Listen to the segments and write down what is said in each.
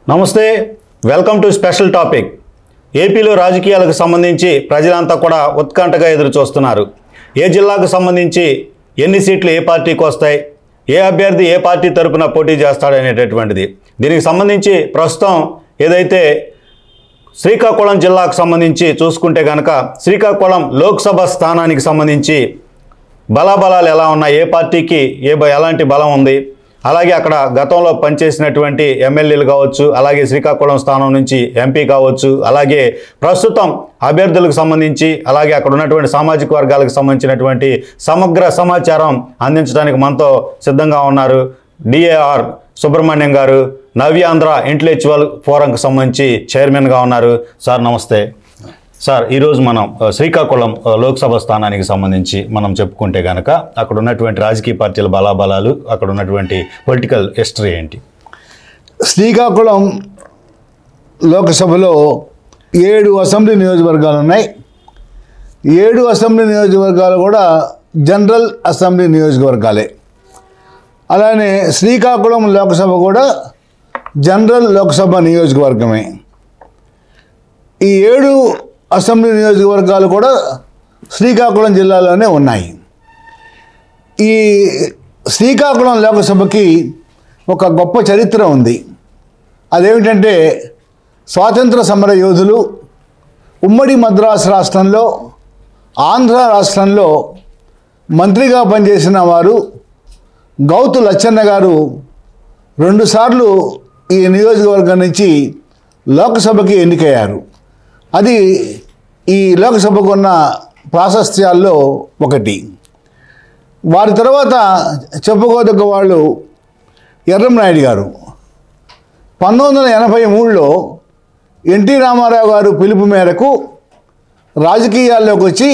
నమస్తే welcome to special topic ఏపీలో రాజకీయాలకు సంబంధించి ప్రజలంతా కూడా ఉత్కంఠగా ఎదురు చూస్తున్నారు ఏ జిల్లాకు సంబంధించి ఎన్ని సీట్లు ఏ పార్టీకి వస్తాయి ఏ అభ్యర్థి ఏ పార్టీ తరపున పోటీ చేస్తాడనేటటువంటిది దీనికి సంబంధించి ప్రస్తుతం ఏదైతే శ్రీకాకుళం జిల్లాకు సంబంధించి చూసుకుంటే కనుక శ్రీకాకుళం లోక్సభ స్థానానికి సంబంధించి బలాబలాలు ఎలా ఉన్నాయి ఏ పార్టీకి ఏ బ- ఎలాంటి బలం ఉంది అలాగే అక్కడ గతంలో పనిచేసినటువంటి ఎమ్మెల్యేలు కావచ్చు అలాగే శ్రీకాకుళం స్థానం నుంచి ఎంపీ కావచ్చు అలాగే ప్రస్తుతం అభ్యర్థులకు సంబంధించి అలాగే అక్కడ ఉన్నటువంటి సామాజిక వర్గాలకు సంబంధించినటువంటి సమగ్ర సమాచారం అందించడానికి మనతో సిద్ధంగా ఉన్నారు డిఏఆర్ సుబ్రహ్మణ్యం గారు నవ్యాంధ్ర ఇంటలెక్చువల్ ఫోరంకి సంబంధించి చైర్మన్గా ఉన్నారు సార్ నమస్తే సార్ ఈరోజు మనం ఆ, శ్రీకాకుళం ఆ, లోక్సభ స్థానానికి సంబంధించి మనం చెప్పుకుంటే కనుక అక్కడ ఉన్నటువంటి రాజకీయ పార్టీల బలాబలాలు అక్కడ ఉన్నటువంటి పొలిటికల్ హిస్టరీ ఏంటి శ్రీకాకుళం లోకసభలో ఏడు అసెంబ్లీ నియోజకవర్గాలు ఉన్నాయి ఏడు అసెంబ్లీ నియోజకవర్గాలు కూడా జనరల్ అసెంబ్లీ నియోజకవర్గాలే అలానే శ్రీకాకుళం లోకసభ కూడా జనరల్ లోక్సభ నియోజకవర్గమే ఈ ఏడు అసెంబ్లీ నియోజకవర్గాలు కూడా శ్రీకాకుళం జిల్లాలోనే ఉన్నాయి ఈ శ్రీకాకుళం లోకసభకి ఒక గొప్ప చరిత్ర ఉంది అదేమిటంటే స్వాతంత్ర సమర యోధులు ఉమ్మడి మద్రాసు రాష్ట్రంలో ఆంధ్ర రాష్ట్రంలో మంత్రిగా పనిచేసిన వారు గౌతు లచ్చన్న గారు రెండుసార్లు ఈ నియోజకవర్గం నుంచి లోకసభకి ఎన్నికయ్యారు అది ఈ లోకసభకు ఉన్న ప్రాశస్త్యాల్లో ఒకటి వారి తర్వాత చెప్పుకోదగ్గ వాళ్ళు ఎర్రంనాయుడు గారు పంతొమ్మిది వందల ఎనభై మూడులో ఎన్టీ రామారావు గారు పిలుపు మేరకు రాజకీయాల్లోకి వచ్చి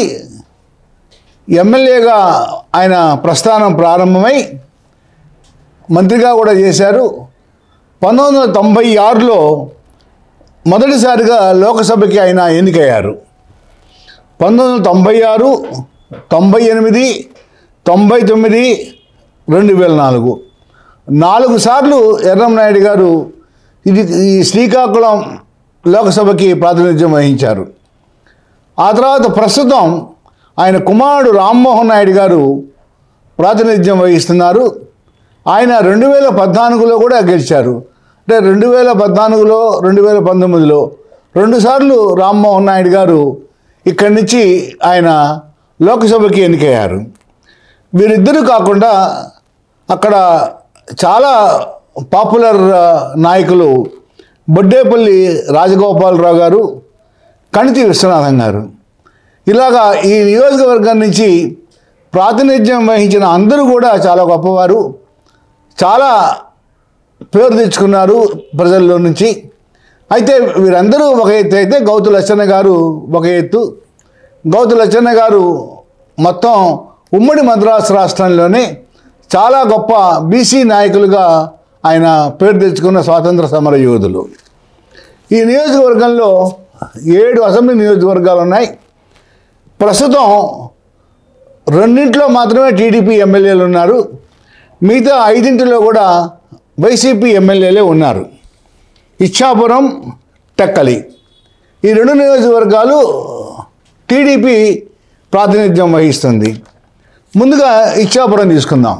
ఎమ్మెల్యేగా ఆయన ప్రస్థానం ప్రారంభమై మంత్రిగా కూడా చేశారు పంతొమ్మిది వందల తొంభై ఆరులో మొదటిసారిగా లోకసభకి ఆయన ఎన్నికయ్యారు పంతొమ్మిది వందల తొంభై ఆరు తొంభై ఎనిమిది తొంభై తొమ్మిది రెండు వేల నాలుగు నాలుగు సార్లు ఎర్రంనాయుడు గారు ఇది ఈ శ్రీకాకుళం లోకసభకి ప్రాతినిధ్యం వహించారు ఆ తర్వాత ప్రస్తుతం ఆయన కుమారుడు రామ్మోహన్ నాయుడు గారు ప్రాతినిధ్యం వహిస్తున్నారు ఆయన రెండు వేల పద్నాలుగులో కూడా గెలిచారు అంటే రెండు వేల పద్నాలుగులో రెండు వేల పంతొమ్మిదిలో రెండుసార్లు రామ్మోహన్ నాయుడు గారు ఇక్కడి నుంచి ఆయన లోక్సభకి ఎన్నికయ్యారు వీరిద్దరూ కాకుండా అక్కడ చాలా పాపులర్ ఆ, నాయకులు బొడ్డేపల్లి రాజగోపాలరావు గారు కణితి విశ్వనాథం గారు ఇలాగా ఈ నియోజకవర్గం నుంచి ప్రాతినిధ్యం వహించిన అందరూ కూడా చాలా గొప్పవారు చాలా పేరు తెచ్చుకున్నారు ప్రజల్లో నుంచి అయితే వీరందరూ ఒక ఎత్తు అయితే గౌతు లచ్చన్న గారు ఒక ఎత్తు గౌతు లచ్చన్న గారు మొత్తం ఉమ్మడి మద్రాసు రాష్ట్రంలోనే చాలా గొప్ప బీసీ నాయకులుగా ఆయన పేరు తెచ్చుకున్న స్వాతంత్ర సమర యోధులు ఈ నియోజకవర్గంలో ఏడు అసెంబ్లీ నియోజకవర్గాలు ఉన్నాయి ప్రస్తుతం రెండింటిలో మాత్రమే టీడీపీ ఎమ్మెల్యేలు ఉన్నారు మిగతా ఐదింటిలో కూడా వైసీపీ ఎమ్మెల్యేలే ఉన్నారు ఇచ్చాపురం టెక్కలి ఈ రెండు నియోజకవర్గాలు టీడీపీ ప్రాతినిధ్యం వహిస్తుంది ముందుగా ఇచ్చాపురం తీసుకుందాం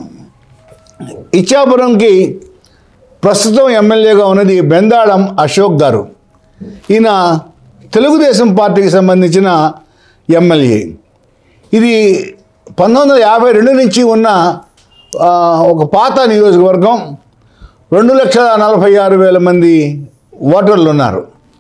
ఇచ్చాపురంకి ప్రస్తుతం ఎమ్మెల్యేగా ఉన్నది బెందాళం అశోక్ గారు ఈయన తెలుగుదేశం పార్టీకి సంబంధించిన ఎమ్మెల్యే ఇది పంతొమ్మిది వందల యాభై రెండు నుంచి ఉన్న ఆ, ఒక పాత నియోజకవర్గం రెండు లక్షల నలభై ఆరు వేల మంది ఓటర్లు ఉన్నారు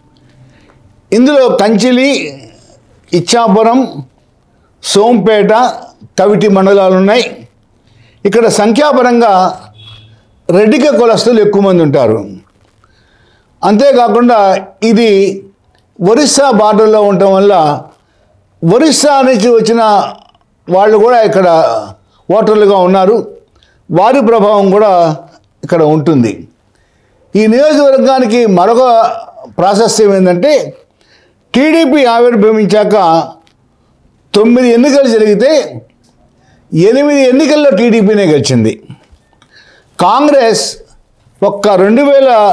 ఇందులో కంచిలి ఇచ్చాపురం సోంపేట కవిటి మండలాలు ఉన్నాయి ఇక్కడ సంఖ్యాపరంగా రెడ్డిక కులస్తులు ఎక్కువ మంది ఉంటారు అంతేకాకుండా ఇది ఒరిస్సా బార్డర్లో ఉండటం వల్ల ఒరిస్సా నుంచి వచ్చిన వాళ్ళు కూడా ఇక్కడ ఓటర్లుగా ఉన్నారు వారి ప్రభావం కూడా ఇక్కడ ఉంటుంది ఈ నియోజకవర్గానికి మరొక ప్రాశస్త్యం ఏంటంటే టీడీపీ ఆవిర్భవించాక తొమ్మిది ఎన్నికలు జరిగితే ఎనిమిది ఎన్నికల్లో టీడీపీనే గెలిచింది కాంగ్రెస్ ఒక్క రెండు వేల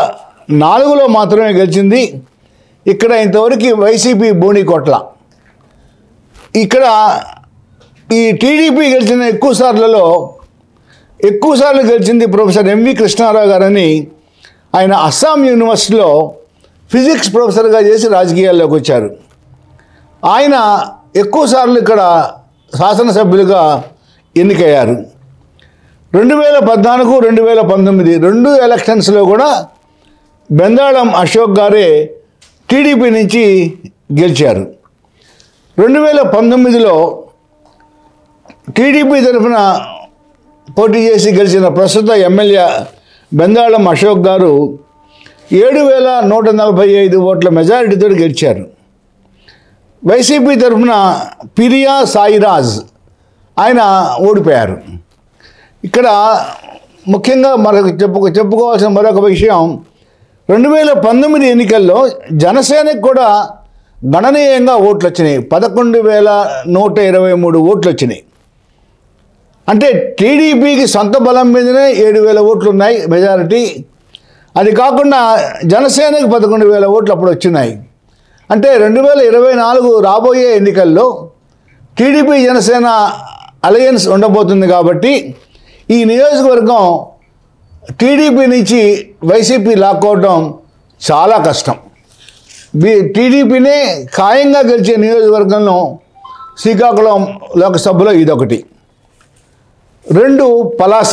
నాలుగులో మాత్రమే గెలిచింది ఇక్కడ ఇంతవరకు వైసీపీ బోని కొట్ల ఇక్కడ ఈ టీడీపీ గెలిచిన ఎక్కువ సార్లలో ఎక్కువ సార్లు గెలిచింది ప్రొఫెసర్ ఎంవి కృష్ణారావు గారని ఆయన అస్సాం యూనివర్సిటీలో ఫిజిక్స్ ప్రొఫెసర్గా చేసి రాజకీయాల్లోకి వచ్చారు ఆయన ఎక్కువ సార్లు ఇక్కడ శాసనసభ్యులుగా ఎన్నికయ్యారు రెండు వేల పద్నాలుగు రెండు వేల పంతొమ్మిది రెండు ఎలక్షన్స్లో కూడా బెందాళం అశోక్ గారే టీడీపీ నుంచి గెలిచారు రెండు వేల పంతొమ్మిదిలో టీడీపీ తరఫున పోటీ చేసి గెలిచిన ప్రస్తుత ఎమ్మెల్యే బెందాళం అశోక్ గారు ఏడు వేల నూట నలభై ఐదు ఓట్ల మెజారిటీతో గెలిచారు వైసీపీ తరఫున పిరియా సాయిరాజ్ ఆయన ఓడిపోయారు ఇక్కడ ముఖ్యంగా మరొక చెప్పుకో చెప్పుకోవాల్సిన మరొక విషయం రెండు వేల పంతొమ్మిది ఎన్నికల్లో జనసేనకు కూడా గణనీయంగా ఓట్లు వచ్చినాయి పదకొండు వేల నూట ఇరవై మూడు ఓట్లు వచ్చినాయి అంటే టీడీపీకి సొంత బలం మీదనే ఏడు వేల ఓట్లు ఉన్నాయి మెజారిటీ అది కాకుండా జనసేనకి పదకొండు వేల ఓట్లు అప్పుడు వచ్చినాయి అంటే రెండు వేల ఇరవై నాలుగు రాబోయే ఎన్నికల్లో టీడీపీ జనసేన అలయన్స్ ఉండబోతుంది కాబట్టి ఈ నియోజకవర్గం టీడీపీ నుంచి వైసీపీ లాక్కోవడం చాలా కష్టం బీ టీడీపీనే ఖాయంగా గెలిచే నియోజకవర్గంలో శ్రీకాకుళం లోకసభలో ఇదొకటి రెండు పలాస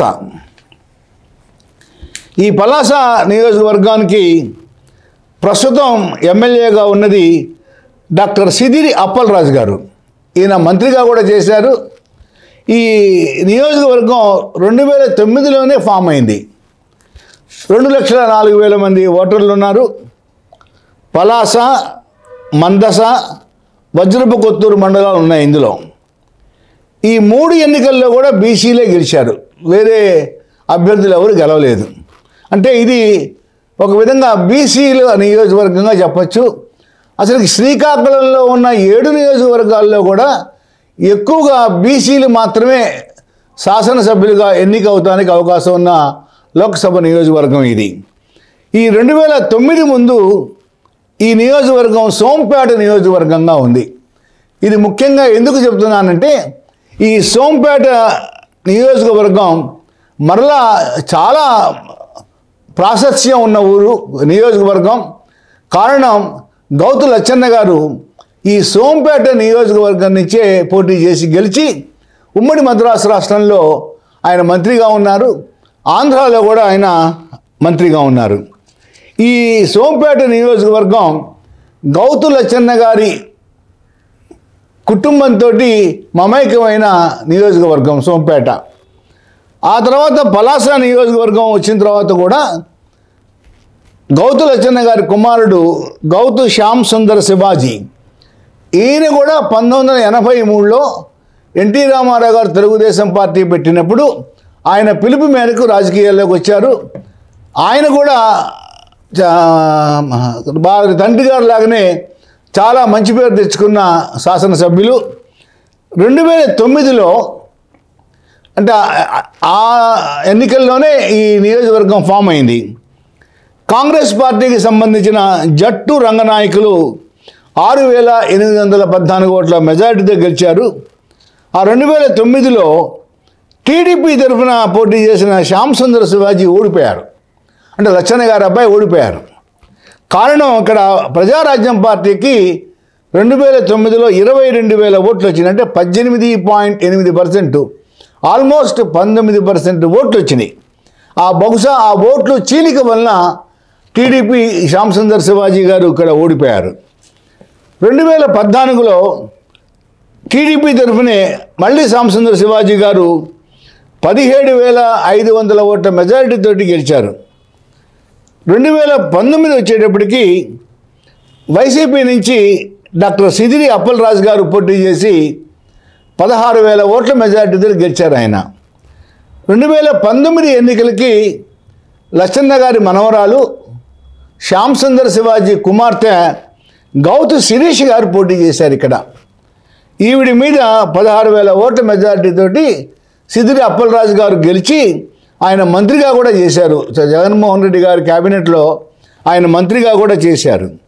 ఈ పలాస నియోజకవర్గానికి ప్రస్తుతం ఎమ్మెల్యేగా ఉన్నది డాక్టర్ సిదిరి అప్పలరాజు గారు ఈయన మంత్రిగా కూడా చేశారు ఈ నియోజకవర్గం రెండు వేల తొమ్మిదిలోనే ఫామ్ అయింది రెండు లక్షల నాలుగు వేల మంది ఓటర్లు ఉన్నారు పలాస మందస వజ్రపు కొత్తూరు మండలాలు ఉన్నాయి ఇందులో ఈ మూడు ఎన్నికల్లో కూడా బీసీలే గెలిచారు వేరే అభ్యర్థులు ఎవరు గెలవలేదు అంటే ఇది ఒక విధంగా బీసీలు నియోజకవర్గంగా చెప్పచ్చు అసలు శ్రీకాకుళంలో ఉన్న ఏడు నియోజకవర్గాల్లో కూడా ఎక్కువగా బీసీలు మాత్రమే శాసనసభ్యులుగా ఎన్నికవుతానికి అవకాశం ఉన్న లోక్సభ నియోజకవర్గం ఇది ఈ రెండు వేల తొమ్మిది ముందు ఈ నియోజకవర్గం సోంపేట నియోజకవర్గంగా ఉంది ఇది ముఖ్యంగా ఎందుకు చెప్తున్నానంటే ఈ సోంపేట నియోజకవర్గం మరలా చాలా ప్రాశస్యం ఉన్న ఊరు నియోజకవర్గం కారణం గౌతు లచ్చన్న గారు ఈ సోంపేట నియోజకవర్గం నుంచే పోటీ చేసి గెలిచి ఉమ్మడి మద్రాసు రాష్ట్రంలో ఆయన మంత్రిగా ఉన్నారు ఆంధ్రాలో కూడా ఆయన మంత్రిగా ఉన్నారు ఈ సోంపేట నియోజకవర్గం గౌతు లచ్చన్న గారి కుటుంబంతో మమైకమైన నియోజకవర్గం సోంపేట ఆ తర్వాత పలాస నియోజకవర్గం వచ్చిన తర్వాత కూడా గౌతు లచ్చన్న గారి కుమారుడు గౌతు శ్యామ్ సుందర్ శివాజీ ఈయన కూడా పంతొమ్మిది వందల ఎనభై మూడులో ఎన్టీ రామారావు గారు తెలుగుదేశం పార్టీ పెట్టినప్పుడు ఆయన పిలుపు మేరకు రాజకీయాల్లోకి వచ్చారు ఆయన కూడా చా- వారి తండ్రి గారు లాగానే చాలా మంచి పేరు తెచ్చుకున్న శాసనసభ్యులు రెండు వేల తొమ్మిదిలో అంటే ఆ- ఆ ఎన్నికల్లోనే ఈ నియోజకవర్గం ఫామ్ అయింది కాంగ్రెస్ పార్టీకి సంబంధించిన జట్టు రంగనాయకులు ఆరు వేల ఎనిమిది వందల పద్నాలుగు ఓట్ల మెజారిటీతో గెలిచారు ఆ రెండు వేల తొమ్మిదిలో టీడీపీ తరఫున పోటీ చేసిన శ్యామ్ సుందర్ శివాజీ ఓడిపోయారు అంటే లచ్చన్న గారి అబ్బాయి ఓడిపోయారు కారణం ఇక్కడ ప్రజారాజ్యం పార్టీకి రెండు వేల తొమ్మిదిలో ఇరవై రెండు వేల ఓట్లు వచ్చినాయి అంటే పద్దెనిమిది పాయింట్ ఎనిమిది పర్సెంట్ ఆల్మోస్ట్ పంతొమ్మిది పర్సెంట్ ఓట్లు వచ్చినాయి ఆ బహుశా ఆ ఓట్లు చీలిక వలన టీడీపీ శ్యామ్ సుందర్ శివాజీ గారు ఇక్కడ ఓడిపోయారు రెండు వేల పద్నాలుగులో టీడీపీ తరఫునే మళ్ళీ శ్యామ్ సుందర్ శివాజీ గారు పదిహేడు వేల ఐదు వందల ఓట్ల మెజారిటీతోటి గెలిచారు రెండు వేల పంతొమ్మిది వచ్చేటప్పటికి వైసీపీ నుంచి డాక్టర్ సిదిరి అప్పలరాజు గారు పోటీ చేసి పదహారు వేల ఓట్ల మెజారిటీతో గెలిచారు ఆయన రెండు వేల పంతొమ్మిది ఎన్నికలకి లచ్చన్న గారి మనవరాలు శ్యామ్ సుందర్ శివాజీ కుమార్తె గౌతు శిరీష్ గారు పోటీ చేశారు ఇక్కడ ఈవిడి మీద పదహారు వేల ఓట్ల మెజారిటీతోటి సిదిరి అప్పలరాజు గారు గెలిచి ఆయన మంత్రిగా కూడా చేశారు జగన్మోహన్ రెడ్డి గారి క్యాబినెట్లో ఆయన మంత్రిగా కూడా చేశారు